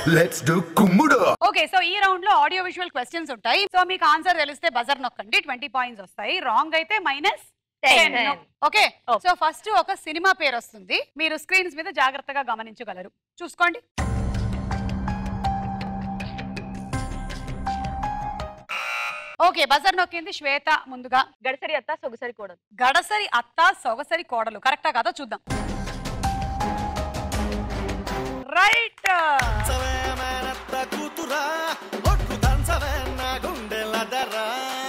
Let's do కుమ్ముడు okay so ఈ round లో ఆడియో విజువల్ క్వశ్చన్స్ ఉంటాయి సో మీకు ఆన్సర్ తెలిస్తే బజర్ నొక్కండి ట్వంటీ పాయింట్స్ వస్తాయి రాంగ్ అయితే minus Ten. Okay Okay. So first ఒక సినిమా పేరు వస్తుంది మీరు స్క్రీన్స్ మీద జాగ్రత్తగా గమనించగలరు చూసుకోండి ఓకే బజర్ నొక్కింది శ్వేత ముందుగా గడసరి అత్త సొగసరి కూడదు గడసరి అత్త సొగసరి కోడలు కరెక్టా కదా చూద్దాం రైట్ దంచవే మేనత్త కూతురా ఒట్టు దంచవే నా గుండెల దరా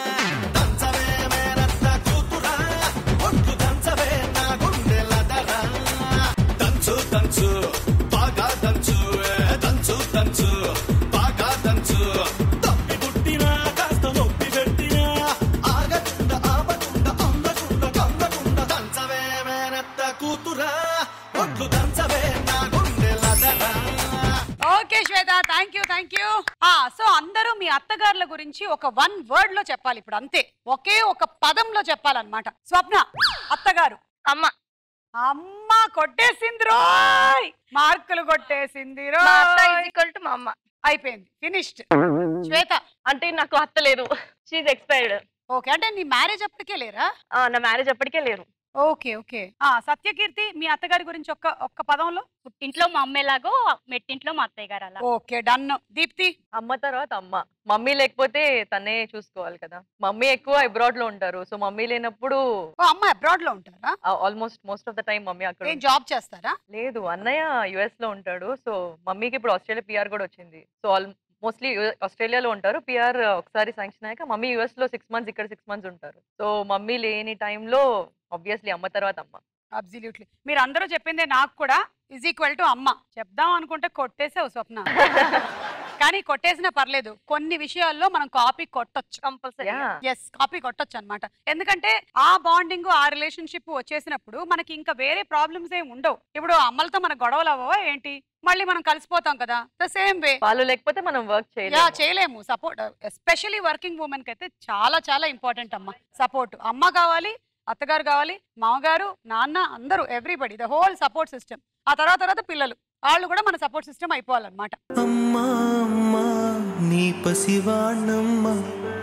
దంచవే మేనత్త కూతురా ఒట్టు దంచవే నా గుండెల దరా దంచు దంచు బాగా దంచు ఏ దంచు దంచు బాగా దంచు తప్పి పుట్టినా కాస్త నొప్పి పెట్టినా ఆగకుండా ఆపకుండా అందకుండా కందకుండా దంచవే మేనత్త కూతురా ఒట్లు దంచవే నా గుండెల దరా okay Shweta thank you thank you ఆ సో అందరూ మీ అత్తగారుల గురించి ఒక వన్ వర్డ్ లో చెప్పాలి ఇప్పుడు అంతే ఒకే ఒక పదంలో చెప్పాలన్నమాట స్వప్న అత్తగారు అమ్మ అమ్మ కొట్టేసింది రోయ్ మార్కులు కొట్టేసింది మా అత్త రోయ్ ఈజ్ ఈక్వల్ టు మా అమ్మ అయిపోయింది ఫినిష్డ్ శ్వేత అంటే నాకు అత్త లేదు షీఈ్ ఎక్స్పైర్డ్ ఓకే అంటే నీ మ్యారేజ్ అప్పటికే లేరా నా మ్యారేజ్ అప్పటికే లేరు ఓకే ఓకే ఆ సత్యకీర్తి మీ అత్తగారి గురించి ఒక్క ఒక్క పదంలో పుట్టింట్లో మా అమ్మ ఎలాగో మెట్టింట్లో మా అత్తయ్య గారు అలా ఓకే డన్ దీప్తి అమ్మ తర్వాత అమ్మ మమ్మీ లేకపోతే తనే చూసుకోవాలి కదా మమ్మీ ఎక్కువ అబ్రాడ్ లో ఉంటారు సో మమ్మీ లేనప్పుడు ఓ అమ్మ అబ్రాడ్ లో ఉంటారా almost most of the time mummy అక్కడ ఏం జాబ్ చేస్తారా లేదు అన్నయ్య యుఎస్ లో ఉంటాడు సో మమ్మీకి ఇప్పుడు ఆస్ట్రేలియా పిఆర్ కూడా వచ్చింది సో ఆల్ మోస్ట్లీ ఆస్ట్రేలియాలో ఉంటారు పిఆర్ ఒకసారి శాంక్షన్ అయ్యాక మమ్మీ యుఎస్ లో సిక్స్ మంత్స్ ఇక్కడ సిక్స్ మంత్స్ ఉంటారు సో మమ్మీ లేని టైంలో ఆబ్వియస్లీ అమ్మ తర్వాత అమ్మ అబ్సల్యూట్లీ మీరు అందరూ చెప్పిందే నాకు కూడా ఇజ్ ఈక్వల్ టు అమ్మ చెప్దాం అనుకుంటే కొట్టేసావు స్వప్న కానీ కొట్టేసినా పర్లేదు కొన్ని విషయాల్లో మనం కాపీ కొట్టొచ్చు కంపల్సరీ Yeah. ఎస్ కాపీ కొట్టొచ్చు అనమాట ఎందుకంటే ఆ బాండింగ్ ఆ రిలేషన్షిప్ వచ్చేసినప్పుడు మనకి ఇంకా వేరే ప్రాబ్లమ్స్ ఏమి ఉండవు ఇప్పుడు అమ్మలతో మన గొడవలు అవ్వవా ఏంటి మళ్ళీ మనం కలిసిపోతాం కదా ద సేమ్ వే వాళ్ళు లేకపోతే మనం వర్క్ యా చేయలేము చేయలేము సపోర్ట్ ఎస్పెషల్లీ వర్కింగ్ ఉమెన్ కి అయితే చాలా చాలా ఇంపార్టెంట్ అమ్మ సపోర్ట్ అమ్మ కావాలి అత్తగారు కావాలి మామగారు నాన్న అందరూ everybody the whole support system ఆ తర్వాత తర్వాత పిల్లలు వాళ్ళు కూడా మన సపోర్ట్ సిస్టమ్ అయిపోవాలన్నమాట అమ్మా అమ్మా నీ పసివాణమ్మా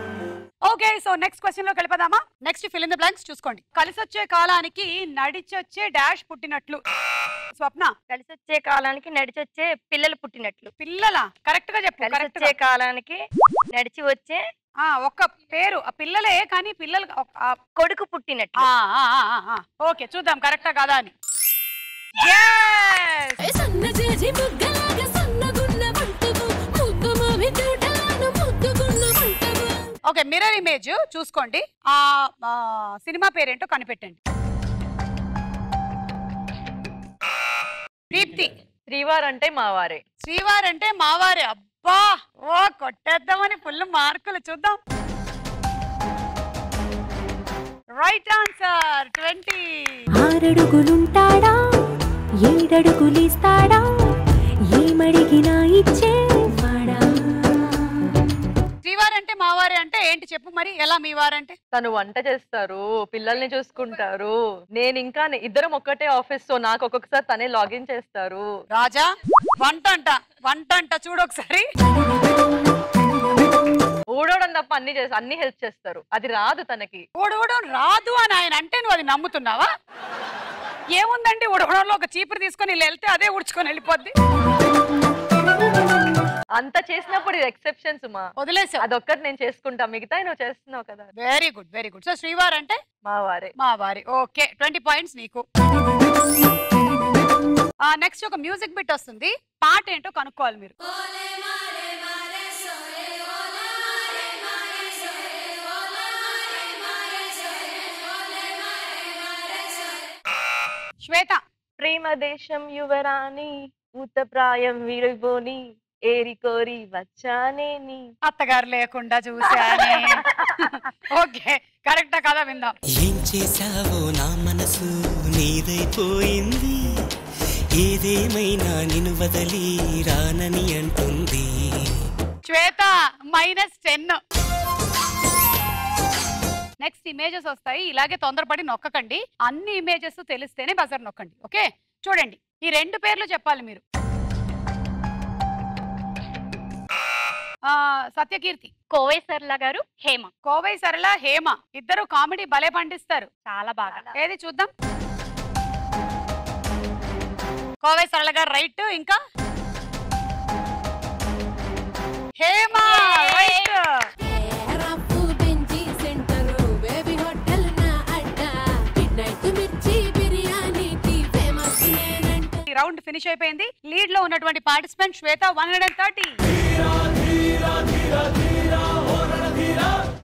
ఓకే సో నెక్స్ట్ క్వశ్చన్ లో కలిపదామా next fill in the blanks చూసుకోండి కలిసి వచ్చే కాలానికి నడిచొచ్చే డాష్ పుట్టినట్లు స్వప్న కలిసి వచ్చే కాలానికి నడిచి వచ్చే పిల్లలు పుట్టినట్లు పిల్లల కరెక్ట్ గా చెప్పు కలిసి కరెక్ట్ వచ్చే కాలానికి నడిచి వచ్చే ఆ ఒక్క పేరు ఆ పిల్లలే కానీ పిల్లలు ఒక- ఆ కొడుకు పుట్టినట్లు ఓకే చూద్దాం కరెక్టా కాదా అని Yes! సన్నజేజి ముగ్గలాగా సన్నగున్న వంటవు ముద్దు మామి తోటను ముద్దుగున్న వంటవు ఓకే మిర్రర్ ఇమేజ్ చూసుకోండి ఆ ఆ, సినిమా పేరేంటో కనిపెట్టండి దీప్తి శ్రీవార్ అంటే మా వారే శ్రీవార్ అంటే మావారే అబ్బా ఓ కొట్టేద్దామని ఫుల్ మార్కులు చూద్దాం రైట్ ఆన్సర్ ట్వంటీ ఆరడుగులుంటాడా ఏడడుగులిస్తాడా ఏమడిగినా ఇచ్చేవాడా శ్రీవార్ అంటే మావారే అంటే ఏంటి చెప్పు మరి ఎలా మీ వారంటే తను వంట చేస్తారు పిల్లల్ని చూసుకుంటారు నేను ఇంకా నే- ఇద్దరం ఒక్కటే ఆఫీస్ సో నాకు ఒక్కొక్కసారి తనే లాగిన్ చేస్తారు రాజా వంట అంట వంట అంట చూడు ఒకసారి ఊడవడం తప్ప అన్ని చేస్తారు అన్ని హెల్ప్ చేస్తారు అది రాదు తనకి ఉడవడం రాదు అని ఆయన అంటే నువ్వు అది నమ్ముతున్నావా ఏముందండి ఉడవడంలో ఒక చీపురు తీసుకొని వీళ్ళు వెళ్తే అదే ఉడుచుకొని వెళ్ళిపోద్ది అంత చేసినప్పుడు ఇది ఎక్సెప్షన్స్ మా వదిలేసావు అదొక్కటి నేను చేసుకుంటా మిగతా నువ్వు చేస్తున్నావు కదా very good very good so శ్రీవార్ అంటే మా వారే మా వారి ఓకే ట్వంటీ పాయింట్స్ నీకు నెక్స్ట్ ఒక మ్యూజిక్ బిట్ వస్తుంది పాట ఏంటో కనుక్కోవాలి మీరు శ్వేత ప్రేమ దేశం యువరాణి ఊత ప్రాయం వీడిపోని ఏరి కోరి వచ్చానే నీ అత్తగారు లేకుండా చూశానే ఓకే కరెక్టా కదా విందాం ఏం చేశావో నా మనసు నీదైపోయింది ఏదేమైనా నిన్ను వదలి రానని అంటుంది Shweta minus ten next images వస్తాయి ఇలాగే తొందరపడి నొక్కకండి అన్ని ఇమేజెస్ తెలిస్తేనే బజర్ నొక్కండి ఓకే చూడండి ఈ రెండు పేర్లు చెప్పాలి మీరు ఆ, సత్యకీర్తి కోవై సర్ల గారు హేమ కోవై సరళ హేమ ఇద్దరు కామెడీ భలే పండిస్తారు చాలా బాగా ఏది చూద్దాం కోవై సరళ గారు రైట్ ఇంకా Hema right rough bench centre baby hotel నా అడ్డ మిడ్ నైట్ మిర్చి బిర్యానీకి ఫేమస్ నేనంట ఈ రౌండ్ ఫినిష్ అయిపోయింది లీడ్ లో ఉన్నటువంటి participant Shweta one hundred and thirty